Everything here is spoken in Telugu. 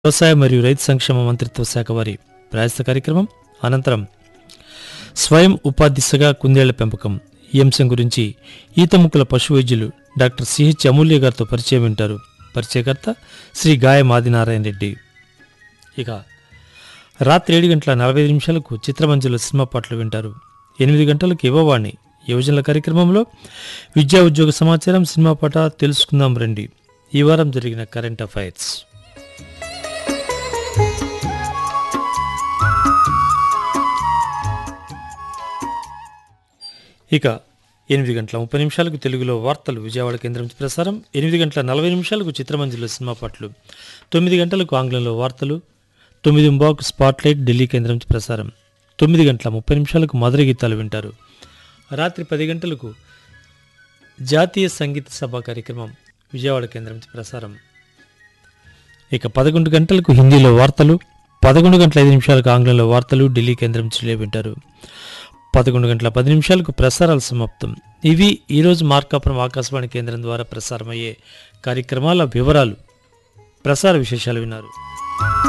వ్యవసాయ మరియు రైతు సంక్షేమ మంత్రిత్వ శాఖ వారి ప్రయాస కార్యక్రమం అనంతరం స్వయం ఉపాధి దిశగా కుందేళ్ల పెంపకం ఈ అంశం గురించి ఈతముక్కుల పశు వైద్యులు డాక్టర్ సిహెచ్ అమూల్య గారితో పరిచయం వింటారు పరిచయకర్త శ్రీ గాయం ఆదినారాయణ రెడ్డి ఇక రాత్రి ఏడు గంటల నలభై ఐదు నిమిషాలకు చిత్రమంజుల సినిమా పాటలు వింటారు ఎనిమిది గంటలకు యువవాణి యువజనుల కార్యక్రమంలో విద్యా ఉద్యోగ సమాచారం సినిమా పాట తెలుసుకుందాం రండి ఈ వారం జరిగిన కరెంట్ అఫైర్స్ ఇక ఎనిమిది గంటల ముప్పై నిమిషాలకు తెలుగులో వార్తలు విజయవాడ కేంద్రం నుంచి ప్రసారం ఎనిమిది గంటల నలభై నిమిషాలకు చిత్రమంజుల సినిమా పాటలు తొమ్మిది గంటలకు ఆంగ్లంలో వార్తలు తొమ్మిది బాక్ స్పాట్లైట్ ఢిల్లీ కేంద్రం నుంచి ప్రసారం తొమ్మిది గంటల ముప్పై నిమిషాలకు మధుర గీతాలు వింటారు రాత్రి పది గంటలకు జాతీయ సంగీత సభ కార్యక్రమం విజయవాడ కేంద్రం నుంచి ప్రసారం ఇక పదకొండు గంటలకు హిందీలో వార్తలు పదకొండు గంటల ఐదు నిమిషాలకు ఆంగ్లంలో వార్తలు ఢిల్లీ కేంద్రం నుంచి వింటారు పదకొండు గంటల పది నిమిషాలకు ప్రసారాలు సమాప్తం ఇవి ఈరోజు మార్కాపురం ఆకాశవాణి కేంద్రం ద్వారా ప్రసారమయ్యే కార్యక్రమాల వివరాలు ప్రసార విశేషాలు విన్నారు